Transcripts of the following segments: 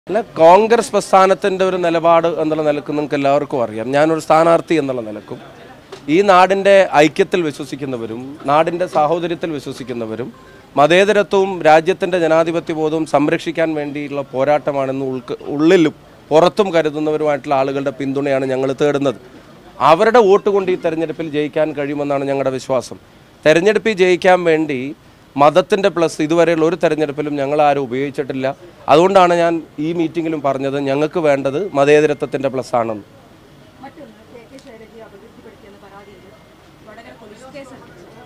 അല്ല കോൺഗ്രസ് പ്രസ്ഥാനത്തിൻ്റെ ഒരു നിലപാട് എന്നുള്ള നിലക്ക് നിങ്ങൾക്ക് എല്ലാവർക്കും അറിയാം ഞാനൊരു സ്ഥാനാർത്ഥി എന്നുള്ള നിലക്കും ഈ നാടിൻ്റെ ഐക്യത്തിൽ വിശ്വസിക്കുന്നവരും നാടിൻ്റെ സാഹോദര്യത്തിൽ വിശ്വസിക്കുന്നവരും മതേതരത്വവും രാജ്യത്തിൻ്റെ ജനാധിപത്യ ബോധവും സംരക്ഷിക്കാൻ വേണ്ടിയുള്ള പോരാട്ടമാണെന്ന് ഉൾക്ക് ഉള്ളിലും പുറത്തും കരുതുന്നവരുമായിട്ടുള്ള ആളുകളുടെ പിന്തുണയാണ് ഞങ്ങൾ തേടുന്നത് അവരുടെ വോട്ട് കൊണ്ട് ഈ തെരഞ്ഞെടുപ്പിൽ ജയിക്കാൻ കഴിയുമെന്നാണ് ഞങ്ങളുടെ വിശ്വാസം തെരഞ്ഞെടുപ്പിൽ ജയിക്കാൻ വേണ്ടി മതത്തിൻ്റെ പ്ലസ് ഇതുവരെയുള്ള ഒരു തെരഞ്ഞെടുപ്പിലും ഞങ്ങൾ ആരും ഉപയോഗിച്ചിട്ടില്ല അതുകൊണ്ടാണ് ഞാൻ ഈ മീറ്റിങ്ങിലും പറഞ്ഞത് ഞങ്ങൾക്ക് വേണ്ടത് മതേതരത്വത്തിൻ്റെ പ്ലസ് ആണെന്ന് മറ്റൊന്ന് കെ കെ ശൈലജയെ അപകീർത്തിപ്പെടുത്തിയെന്ന പരാതിയിൽ വടകര പോലീസ് കേസെടുത്തു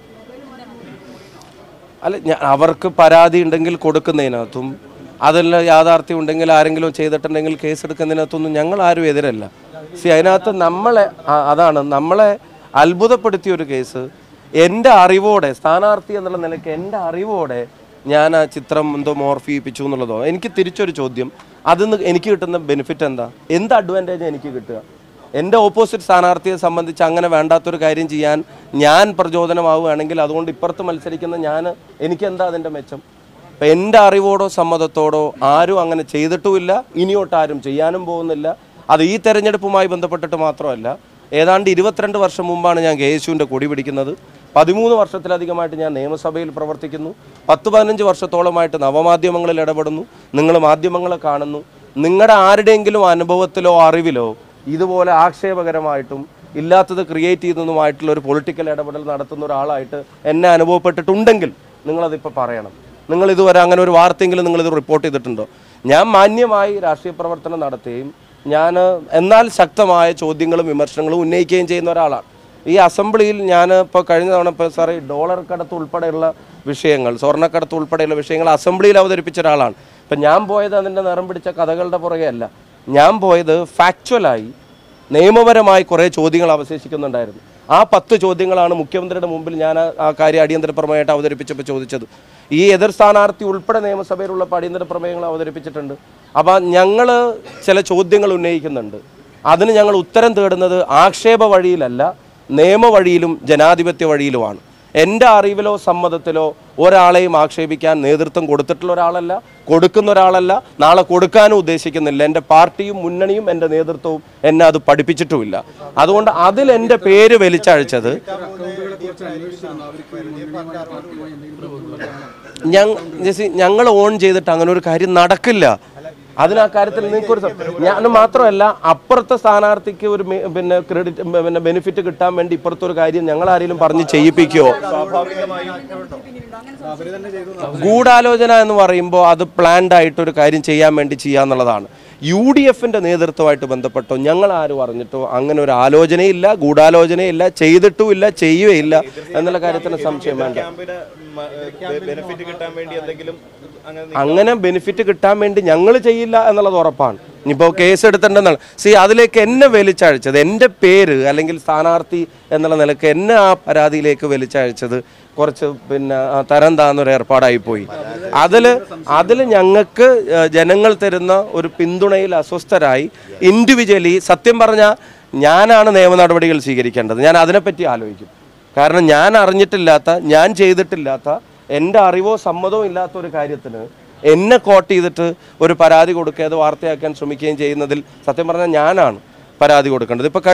അല്ല ഞാൻ അവർക്ക് പരാതി ഉണ്ടെങ്കിൽ കൊടുക്കുന്നതിനകത്തും അതിൽ യാഥാർത്ഥ്യം ഉണ്ടെങ്കിൽ ആരെങ്കിലും ചെയ്തിട്ടുണ്ടെങ്കിൽ കേസ് എടുക്കുന്നതിനകത്തൊന്നും ഞങ്ങൾ ആരും എതിരല്ല സി അതിനകത്ത് നമ്മളെ ആ, അതാണ് നമ്മളെ അത്ഭുതപ്പെടുത്തിയ ഒരു കേസ് എൻ്റെ അറിവോടെ സ്ഥാനാർത്ഥി എന്നുള്ള നിലയ്ക്ക് എൻ്റെ അറിവോടെ ഞാൻ ആ ചിത്രം എന്തോ മോർഫിപ്പിച്ചു എന്നുള്ളതോ എനിക്ക് തിരിച്ചൊരു ചോദ്യം അതിന്ന് എനിക്ക് കിട്ടുന്ന ബെനിഫിറ്റ് എന്താ എന്ത് അഡ്വാൻറ്റേജ് എനിക്ക് കിട്ടുക എൻ്റെ ഓപ്പോസിറ്റ് സ്ഥാനാർത്ഥിയെ സംബന്ധിച്ച് അങ്ങനെ വേണ്ടാത്തൊരു കാര്യം ചെയ്യാൻ ഞാൻ പ്രചോദനമാവുകയാണെങ്കിൽ അതുകൊണ്ട് ഇപ്പുറത്ത് മത്സരിക്കുന്ന ഞാൻ എനിക്കെന്താ അതിൻ്റെ മെച്ചം അപ്പം എൻ്റെ അറിവോടോ സമ്മതത്തോടോ ആരും അങ്ങനെ ചെയ്തിട്ടുമില്ല ഇനിയോട്ട് ആരും ചെയ്യാനും പോകുന്നില്ല അത് ഈ തെരഞ്ഞെടുപ്പുമായി ബന്ധപ്പെട്ടിട്ട് മാത്രമല്ല ഏതാണ്ട് ഇരുപത്തിരണ്ട് വർഷം മുമ്പാണ് ഞാൻ കെ യേശുവിൻ്റെ കൊടി പിടിക്കുന്നത് പതിമൂന്ന് വർഷത്തിലധികമായിട്ട് ഞാൻ നിയമസഭയിൽ പ്രവർത്തിക്കുന്നു പത്ത് പതിനഞ്ച് വർഷത്തോളമായിട്ട് നവമാധ്യമങ്ങളിൽ ഇടപെടുന്നു നിങ്ങൾ മാധ്യമങ്ങളെ കാണുന്നു നിങ്ങളുടെ ആരുടെയെങ്കിലും അനുഭവത്തിലോ അറിവിലോ ഇതുപോലെ ആക്ഷേപകരമായിട്ടും ഇല്ലാത്തത് ക്രിയേറ്റ് ചെയ്യുന്നതുമായിട്ടുള്ള ഒരു പൊളിറ്റിക്കൽ ഇടപെടൽ നടത്തുന്ന ഒരാളായിട്ട് എന്നെ അനുഭവപ്പെട്ടിട്ടുണ്ടെങ്കിൽ നിങ്ങളതിപ്പോൾ പറയണം നിങ്ങൾ ഇതുവരെ അങ്ങനെ ഒരു വാർത്തയെങ്കിലും നിങ്ങളിത് റിപ്പോർട്ട് ചെയ്തിട്ടുണ്ടോ ഞാൻ മാന്യമായി രാഷ്ട്രീയ പ്രവർത്തനം നടത്തുകയും ഞാൻ എന്നാൽ ശക്തമായ ചോദ്യങ്ങളും വിമർശനങ്ങളും ഉന്നയിക്കുകയും ചെയ്യുന്ന ഒരാളാണ് ഈ അസംബ്ലിയിൽ ഞാൻ ഇപ്പോൾ കഴിഞ്ഞ തവണ ഇപ്പോൾ സാറേ ഈ ഡോളർ കടത്ത് ഉൾപ്പെടെയുള്ള വിഷയങ്ങൾ സ്വർണ്ണക്കടത്ത് ഉൾപ്പെടെയുള്ള വിഷയങ്ങൾ അസംബ്ലിയിൽ അവതരിപ്പിച്ച ഒരാളാണ് ഇപ്പം ഞാൻ പോയത് അതിൻ്റെ നിറം പിടിച്ച കഥകളുടെ പുറകെ അല്ല ഞാൻ പോയത് ഫാക്ച്വലായി നിയമപരമായി കുറേ ചോദ്യങ്ങൾ അവശേഷിക്കുന്നുണ്ടായിരുന്നു ആ പത്ത് ചോദ്യങ്ങളാണ് മുഖ്യമന്ത്രിയുടെ മുമ്പിൽ ഞാൻ ആ- ആ കാര്യം അടിയന്തര പ്രമേയമായിട്ട് അവതരിപ്പിച്ചപ്പോൾ ചോദിച്ചത് ഈ എതിർ സ്ഥാനാർത്ഥി ഉൾപ്പെടെ നിയമസഭയിലുള്ള അടിയന്തര പ്രമേയങ്ങൾ അവതരിപ്പിച്ചിട്ടുണ്ട് അപ്പോൾ ഞങ്ങൾ ചില ചോദ്യങ്ങൾ ഉന്നയിക്കുന്നുണ്ട് അതിന് ഞങ്ങൾ ഉത്തരം തേടുന്നത് ആക്ഷേപ വഴിയിലല്ല നിയമ വഴിയിലും ജനാധിപത്യ വഴിയിലുമാണ് എൻ്റെ അറിവിലോ സമ്മതത്തിലോ ഒരാളെയും ആക്ഷേപിക്കാൻ നേതൃത്വം കൊടുത്തിട്ടുള്ള ഒരാളല്ല കൊടുക്കുന്ന ഒരാളല്ല നാളെ കൊടുക്കാനും ഉദ്ദേശിക്കുന്നില്ല എൻ്റെ പാർട്ടിയും മുന്നണിയും എൻ്റെ നേതൃത്വവും എന്നെ അത് പഠിപ്പിച്ചിട്ടുമില്ല അതുകൊണ്ട് അതിൽ എൻ്റെ പേര് വലിച്ചഴിച്ചത് ഞങ്ങൾ ഓൺ ചെയ്തിട്ട് അങ്ങനെ ഒരു കാര്യം നടക്കില്ല അതിന് ആ കാര്യത്തിൽ നിങ്ങൾക്കൊരു സം- ഞാൻ മാത്രമല്ല അപ്പുറത്തെ സ്ഥാനാർത്ഥിക്ക് ഒരു മെ- പിന്നെ ക്രെഡിറ്റ് പിന്നെ ബെനിഫിറ്റ് കിട്ടാൻ വേണ്ടി ഇപ്പുറത്തെ ഒരു കാര്യം ഞങ്ങൾ ആരെങ്കിലും പറഞ്ഞ് ചെയ്യിപ്പിക്കുമോ ഗൂഢാലോചന എന്ന് പറയുമ്പോൾ അത് പ്ലാൻഡ് ആയിട്ട് ഒരു കാര്യം ചെയ്യാൻ വേണ്ടി ചെയ്യാന്നുള്ളതാണ് യു ഡി എഫിന്റെ നേതൃത്വമായിട്ട് ബന്ധപ്പെട്ടോ ഞങ്ങൾ ആരും അറിഞ്ഞിട്ടോ അങ്ങനെ ഒരു ആലോചനയില്ല ഗൂഢാലോചനയില്ല ചെയ്തിട്ടുമില്ല ചെയ്യുകയില്ല എന്നുള്ള കാര്യത്തിന് സംശയം വേണ്ട ക്യാമ്പിന് ബെനിഫിറ്റ് കിട്ടാൻ വേണ്ടി എന്തെങ്കിലും അങ്ങനെ അങ്ങനെ ബെനിഫിറ്റ് കിട്ടാൻ വേണ്ടി ഞങ്ങൾ ചെയ്യില്ല എന്നുള്ളത് ഉറപ്പാണ് ഇനിയിപ്പോൾ കേസ് എടുത്തിട്ടുണ്ടെന്നാണ് സി അതിലേക്ക് എന്നെ വലിച്ചഴിച്ചത് എൻ്റെ പേര് അല്ലെങ്കിൽ സ്ഥാനാർത്ഥി എന്നുള്ള നിലക്ക് എന്നെ ആ പരാതിയിലേക്ക് വലിച്ചഴിച്ചത് കുറച്ച് പിന്നെ ആ, തരം താന്നൊരു ഏർപ്പാടായി പോയി അതിൽ അതിൽ ഞങ്ങൾക്ക് ഏഹ്, ജനങ്ങൾ തരുന്ന ഒരു പിന്തുണയിൽ അസ്വസ്ഥരായി ഇൻഡിവിജ്വലി സത്യം പറഞ്ഞാൽ ഞാനാണ് നിയമ നടപടികൾ സ്വീകരിക്കേണ്ടത് ഞാൻ അതിനെപ്പറ്റി ആലോചിക്കും കാരണം ഞാൻ അറിഞ്ഞിട്ടില്ലാത്ത ഞാൻ ചെയ്തിട്ടില്ലാത്ത എൻ്റെ അറിവോ സമ്മതമോ ഇല്ലാത്ത ഒരു കാര്യത്തിന് എന്നെ കോട്ട് ചെയ്തിട്ട് ഒരു പരാതി കൊടുക്കുക അത് വാർത്തയാക്കാൻ ശ്രമിക്കുകയും ചെയ്യുന്നതിൽ സത്യം പറഞ്ഞാൽ ഞാനാണ് പരാതി കൊടുക്കേണ്ടത് ഇപ്പോൾ